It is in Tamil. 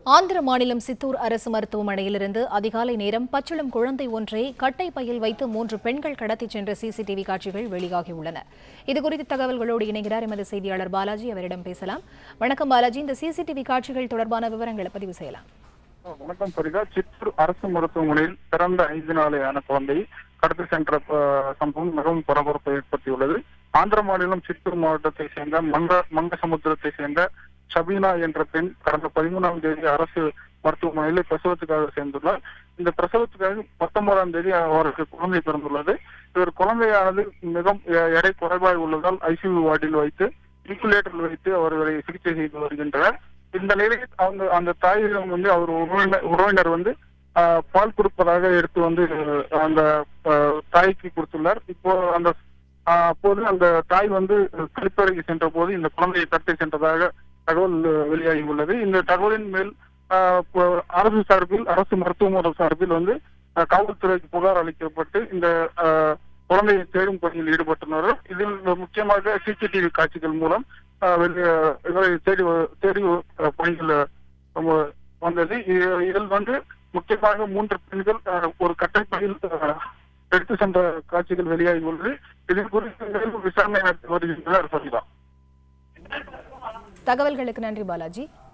ஆந்திர மாநிலம் சித்தூர் அரசு மருத்துவமனையிலிருந்து அதிகாலை நேரம் பச்சிளம் குழந்தை ஒன்றை கட்டை பையில் வைத்து மூன்று பெண்கள் கடத்திச் சென்ற சிசிடிவி காட்சிகள் வெளியாகியுள்ளன இதுகுறித்த தகவல்களோடு இணைகிறார் எமது செய்தியாளர் பாலாஜி அவரிடம் பேசலாம் வணக்கம் பாலாஜி இந்த சிசிடிவி காட்சிகள் தொடர்பான விவரங்களை பதிவு செய்யலாம் வணக்கம் சரிதா சித்தூர் அரசு மருத்துவமனையில் பிறந்த ஐந்து நாளையான குழந்தை கடத்தி சென்ற அஹ், சம்பவம் மிகவும் பரபரப்பை ஏற்படுத்தியுள்ளது ஆந்திர மாநிலம் சித்தூர் மாவட்டத்தை சேர்ந்த மங்க மங்கசமுத்திரத்தை சேர்ந்த ஷபீனா என்ற பெண் கடந்த பதிமூணாம் தேதி அரசு மருத்துவமனையில் பிரசவத்துக்காக சேர்ந்துள்ளார் இந்த பிரசவத்துக்காக பத்தொன்பதாம் தேதி அவருக்கு குழந்தை பிறந்துள்ளது இவர் குழந்தையானது மிகவும் எ- எடை குறைவாய் உள்ளதால் ஐசியூ வார்டில் வைத்து இன்குலேட்டரில் வைத்து அவர்களை சிகிச்சை செய்து வருகின்றனர் இந்த நிலையில் அவங்க அந்த தாயிடம் வந்து அவர் உறவினர் உறவினர் வந்து ஆஹ், பால் கொடுப்பதாக எடுத்து வந்து அஹ், அந்த ஆஹ், தாய்க்கு கொடுத்துள்ளார் இப்போ அந்த ஆஹ், அப்போது அந்த தாய் வந்து கழிப்பறைக்கு சென்ற போது இந்த குழந்தையை கடத்தி சென்றதாக தகவல் அஹ், வெளியாகி உள்ளது இந்த தகவலின் மேல் ஆஹ், இப்போ அரசு சார்பில் அரசு மருத்துவமனை சார்பில் வந்து ஆஹ், காவல்துறைக்கு புகார் அளிக்கப்பட்டு இந்த ஆஹ், குழந்தையை தேடும் பணியில் ஈடுபட்டுள்ளனர் இதில் முக்கியமாக சிசிடிவி காட்சிகள் மூலம் ஆஹ், வெளியே இவரை தேடி வ- தேடி ஆஹ், பணிகள் ஆஹ், வந்தது இ- இதில் வந்து முக்கியமாக மூன்று பெண்கள் ஆஹ், ஒரு கட்டைப்பையில் ஆஹ், எடுத்து சென்ற காட்சிகள் வெளியாகி உள்ளது இதில் குறித்து மேலும் விசாரணை நடத்தி வருகின்றனர் சரிதான் தகவல்களுக்கு நன்றி பாலாஜி